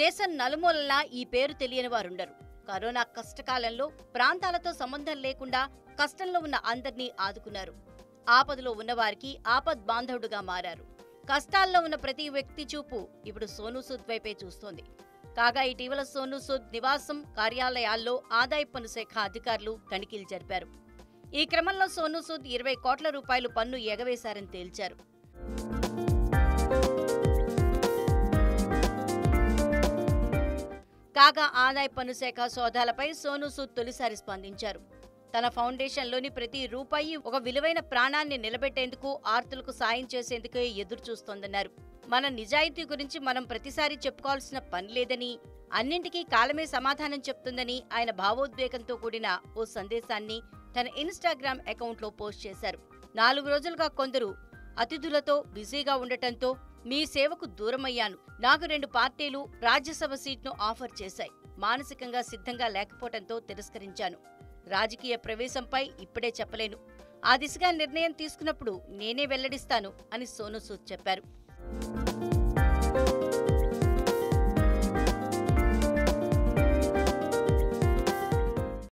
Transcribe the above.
దేశం నలుమూలలా ఈ పేరు తెలియని వారుండరు కరోనా కష్టకాలంలో ప్రాంతాలతో సంబంధం లేకుండా కష్టంలో ఉన్న అందర్నీ ఆదుకున్నారు ఆపదలో ఉన్నవారికి ఆపద్ బాంధవుడుగా మారారు కష్టాల్లో ఉన్న ప్రతి వ్యక్తి చూపు ఇప్పుడు సోనూ సూద్ వైపే చూస్తోంది కాగా ఇటీవల సోనూ సూద్ నివాసం కార్యాలయాల్లో ఆదాయ పన్ను శాఖ అధికారులు తనిఖీలు జరిపారు ఈ క్రమంలో సోనూ సూద్ ఇరవై కోట్ల రూపాయలు పన్ను ఎగవేశారని తేల్చారు కాగా ఆదాయ పన్ను శాఖ సోదాలపై సోనూ సూద్ తొలిసారి స్పందించారు తన ఫౌండేషన్లోని ప్రతి రూపాయి ఒక విలువైన ప్రాణాన్ని నిలబెట్టేందుకు ఆర్తులకు సాయం చేసేందుకే ఎదురు చూస్తోందన్నారు మన నిజాయితీ గురించి మనం ప్రతిసారి చెప్పుకోవాల్సిన పని లేదని అన్నింటికీ కాలమే సమాధానం చెప్తుందని ఆయన భావోద్వేగంతో కూడిన ఓ సందేశాన్ని తన ఇన్స్టాగ్రామ్ అకౌంట్లో పోస్ట్ చేశారు నాలుగు రోజులుగా కొందరు అతిథులతో బిజీగా ఉండటంతో మీ సేవకు దూరమయ్యాను నాకు రెండు పార్టీలు రాజ్యసభ సీట్ను ఆఫర్ చేశాయి మానసికంగా సిద్ధంగా లేకపోవడంతో తిరస్కరించాను రాజకీయ ప్రవేశంపై ఇప్పుడే చెప్పలేను ఆ దిశగా నిర్ణయం తీసుకున్నప్పుడు నేనే వెల్లడిస్తాను అని సోను సూద్ చెప్పారు